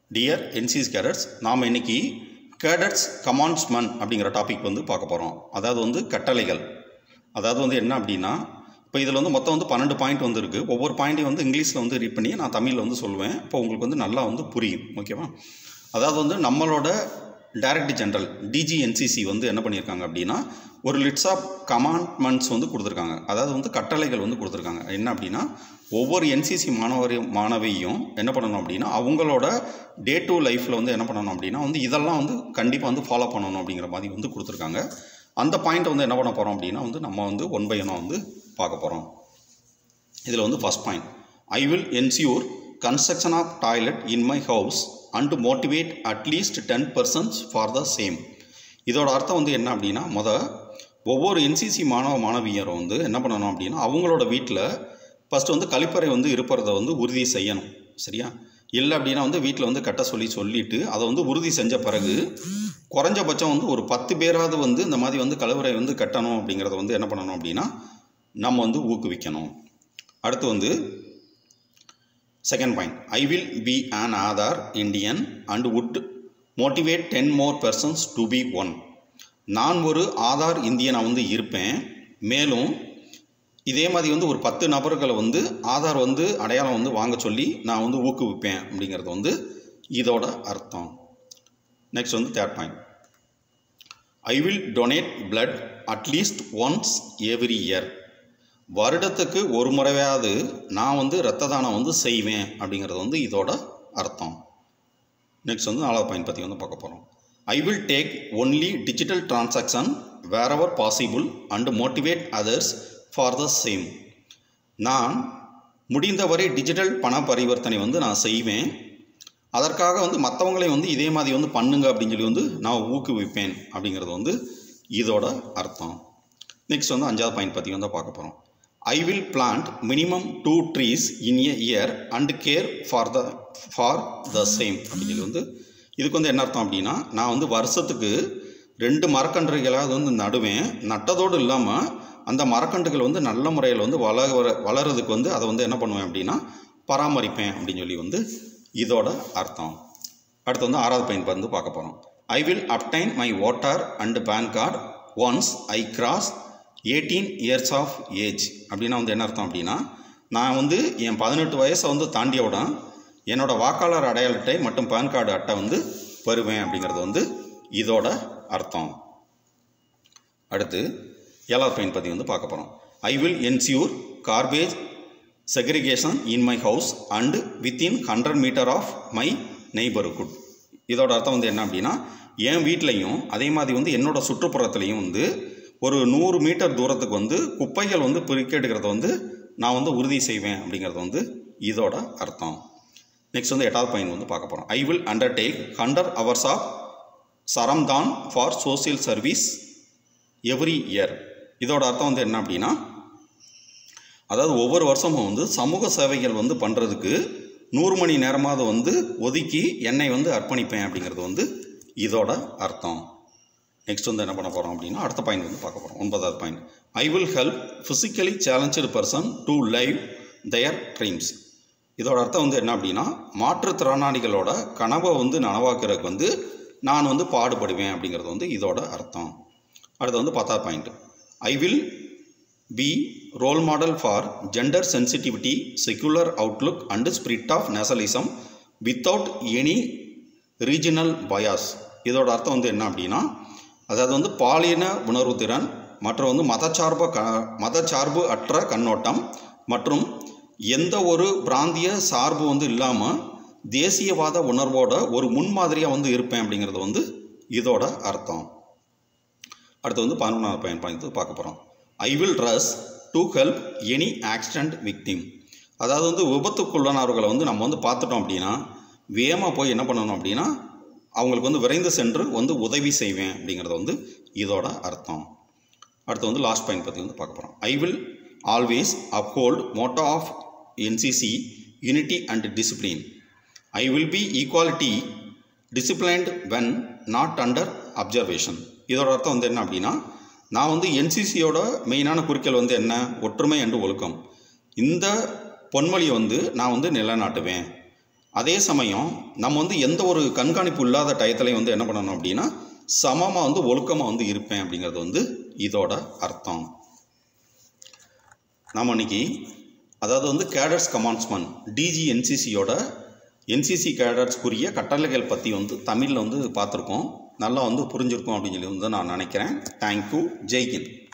dear என்சிஸ் cadets நாம் இன்னைக்கு cadets கமாண்ட்ஸ்மன் அப்படிங்கிற டாபிக் வந்து பார்க்க போகிறோம் அதாவது வந்து கட்டளைகள் அதாவது வந்து என்ன அப்படின்னா இப்போ இதில் வந்து மொத்தம் வந்து பன்னெண்டு பாயிண்ட் வந்து இருக்குது ஒவ்வொரு பாயிண்ட்டையும் வந்து இங்கிலீஷில் வந்து ரீட் பண்ணி நான் தமிழில் வந்து சொல்லுவேன் இப்போ உங்களுக்கு வந்து நல்லா வந்து புரியும் ஓகேவா அதாவது வந்து நம்மளோட டைரக்டர் ஜெனரல் டிஜிஎன்சிசி வந்து என்ன பண்ணியிருக்காங்க அப்படின்னா ஒரு லிட்ஸ் ஆஃப் கமாண்ட்மெண்ட்ஸ் வந்து கொடுத்துருக்காங்க அதாவது வந்து கட்டளைகள் வந்து கொடுத்துருக்காங்க என்ன அப்படின்னா ஒவ்வொரு என்சிசி மாணவரையும் மாணவியும் என்ன பண்ணணும் அப்படின்னா அவங்களோட டே டு லைஃப்பில் வந்து என்ன பண்ணணும் அப்படின்னா வந்து இதெல்லாம் வந்து கண்டிப்பாக வந்து ஃபாலோ பண்ணணும் அப்படிங்கிற மாதிரி வந்து கொடுத்துருக்காங்க அந்த பாயிண்ட் வந்து என்ன பண்ண போகிறோம் அப்படின்னா வந்து நம்ம வந்து ஒன் பை ஒன்னாக வந்து பார்க்க போகிறோம் இதில் வந்து first point I will ensure construction of toilet in my house and motivate at least ten persons for the same இதோட அர்த்தம் வந்து என்ன அப்படின்னா முத ஒவ்வொரு என்சிசி மாணவ மாணவியரும் வந்து என்ன பண்ணணும் அப்படின்னா அவங்களோட வீட்டில் ஃபஸ்ட்டு வந்து கழிப்பறை வந்து இருப்பதை வந்து உறுதி செய்யணும் சரியா இல்லை அப்படின்னா வந்து வீட்டில் வந்து கட்ட சொல்லி சொல்லிட்டு அதை வந்து உறுதி செஞ்ச பிறகு குறைஞ்சபட்சம் வந்து ஒரு பத்து பேராவது வந்து இந்த மாதிரி வந்து கழிவறை வந்து கட்டணும் அப்படிங்கிறத வந்து என்ன பண்ணணும் அப்படின்னா நம்ம வந்து ஊக்குவிக்கணும் அடுத்து வந்து second point I will be an Aadhaar Indian and would motivate ten more persons to be one நான் ஒரு ஆதார் இந்தியனாக வந்து இருப்பேன் மேலும் இதே மாதிரி வந்து ஒரு பத்து நபர்களை வந்து ஆதார் வந்து அடையாளம் வந்து வாங்க சொல்லி நான் வந்து ஊக்குவிப்பேன் அப்படிங்கிறது வந்து இதோட அர்த்தம் நெக்ஸ்ட் வந்து third point I will donate blood at least once every year வருடத்துக்கு ஒரு முறையாவது நான் வந்து இரத்த தானம் வந்து செய்வேன் அப்படிங்கிறது வந்து இதோட அர்த்தம் நெக்ஸ்ட் வந்து நாலாவது பாயிண்ட் பற்றி வந்து பார்க்க போகிறோம் I will take only digital transaction wherever possible and motivate others for the same நான் முடிந்தவரை டிஜிட்டல் பண பரிவர்த்தனை வந்து நான் செய்வேன் அதற்காக வந்து மற்றவங்களையும் வந்து இதே மாதிரி வந்து பண்ணுங்க அப்படின்னு சொல்லி வந்து நான் ஊக்குவிப்பேன் அப்படிங்கிறது வந்து இதோட அர்த்தம் நெக்ஸ்ட் வந்து அஞ்சாவது பாயிண்ட் பற்றி வந்து பார்க்க போகிறோம் I will plant minimum two trees in a year and care for the for the same அப்படின்னு சொல்லி வந்து இதுக்கு வந்து என்ன அர்த்தம் அப்படின்னா நான் வந்து வருஷத்துக்கு ரெண்டு மரக்கன்றுகளாவது வந்து நடுவேன் நட்டதோடு இல்லாமல் அந்த மரக்கன்றுகள் வந்து நல்ல முறையில் வந்து வளர வளர்கிறதுக்கு வந்து அதை வந்து என்ன பண்ணுவேன் அப்படின்னா பராமரிப்பேன் அப்படின்னு சொல்லி வந்து இதோட அர்த்தம் அடுத்து வந்து ஆறாவது பாயிண்ட் வந்து பார்க்க போகிறோம் I will obtain my voter and PAN card once I cross eighteen years of age அப்படின்னா வந்து என்ன அர்த்தம் அப்படின்னா நான் வந்து என் பதினெட்டு வயசை வந்து தாண்டியவுடன் என்னோடய வாக்காளர் அடையாள அட்டை மற்றும் பேன் கார்டு அட்டை வந்து பெறுவேன் அப்படிங்கிறது வந்து இதோட அர்த்தம் அடுத்து ஏழாவது பாயிண்ட் பற்றி வந்து பார்க்க போகிறோம் I will ensure garbage segregation in my house and within hundred metre of my neighbourhood இதோட அர்த்தம் வந்து என்ன அப்படின்னா என் வீட்லேயும் அதே மாதிரி வந்து என்னோட சுற்றுப்புறத்துலேயும் வந்து ஒரு நூறு மீட்டர் தூரத்துக்கு வந்து குப்பைகள் வந்து பிரிக்கெடுக்கிறத வந்து நான் வந்து உறுதி செய்வேன் அப்படிங்கிறது வந்து இதோட அர்த்தம் நெக்ஸ்ட் வந்து எட்டாவது பாயிண்ட் வந்து பார்க்க போகிறோம் I will undertake hundred hours of shramdaan for social service every year இதோட அர்த்தம் வந்து என்ன அப்படின்னா அதாவது ஒவ்வொரு வருஷமும் வந்து சமூக சேவைகள் வந்து பண்ணுறதுக்கு நூறு மணி நேரமாவது வந்து ஒதுக்கி என்னை வந்து அர்ப்பணிப்பேன் அப்படிங்கிறது வந்து இதோட அர்த்தம் நெக்ஸ்ட் வந்து என்ன பண்ண போகிறோம் அப்படின்னா அடுத்த பாயிண்ட் வந்து பார்க்க போகிறோம் ஒன்பதாவது point I will help physically challenge person to live their dreams இதோட அர்த்தம் வந்து என்ன அப்படின்னா மாற்றுத்திறனாளிகளோட கனவை வந்து நனவாக்குறதுக்கு வந்து நான் வந்து பாடுபடுவேன் அப்படிங்கிறது வந்து இதோட அர்த்தம் அடுத்து வந்து பத்தாவது point I will be role model for gender sensitivity secular outlook and spirit of nationalism without any regional bias இதோட அர்த்தம் வந்து என்ன அப்படின்னா அதாவது வந்து பாலின உணர்வு திறன் மற்றும் வந்து மதச்சார்ப க மதச்சார்பு அற்ற கண்ணோட்டம் மற்றும் எந்த ஒரு பிராந்திய சார்பு வந்து இல்லாமல் தேசியவாத உணர்வோட ஒரு முன்மாதிரியாக வந்து இருப்பேன் அப்படிங்கிறது வந்து இதோட அர்த்தம் அடுத்து வந்து பதினொன்றாவது பயன் பயந்து பார்க்க போகிறோம் I will rush to help any accident victim அதாவது வந்து விபத்துக்குள்ளானவர்களை வந்து நம்ம வந்து பார்த்துட்டோம் அப்படின்னா வேகமாக போய் என்ன பண்ணணும் அப்படின்னா அவங்களுக்கு வந்து விரைந்து சென்று வந்து உதவி செய்வேன் அப்படிங்கிறது வந்து இதோட அர்த்தம் அடுத்து வந்து லாஸ்ட் பாயிண்ட் பற்றி வந்து பார்க்க போகிறோம் I will always uphold motto of NCC unity and discipline I will be equality disciplined when not under observation இதோட அர்த்தம் வந்து என்ன அப்படின்னா நான் வந்து என்சிசியோட மெயினான குறிக்கோள் வந்து என்ன ஒற்றுமை என்று ஒழுக்கம் இந்த பொன்மொழியை வந்து நான் வந்து நிலைநாட்டுவேன் அதே சமயம் நம்ம வந்து எந்த ஒரு கண்காணிப்பு இல்லாத டயத்துலையும் வந்து என்ன பண்ணணும் அப்படின்னா சமமாக வந்து ஒழுக்கமாக வந்து இருப்பேன் அப்படிங்கிறது வந்து இதோட அர்த்தம் நாம் இன்னைக்கு அதாவது வந்து கேடட்ஸ் கமான்ஸ்மெண்ட் டிஜி என்சிசியோட என்சிசி கேடட்ஸ்க்குரிய கட்டளைகள் பற்றி வந்து தமிழில் வந்து பார்த்துருக்கோம் நல்லா வந்து புரிஞ்சிருக்கும் அப்படின்னு சொல்லி வந்து நான் நினைக்கிறேன் தேங்க்யூ ஜெய்ஹிந்த்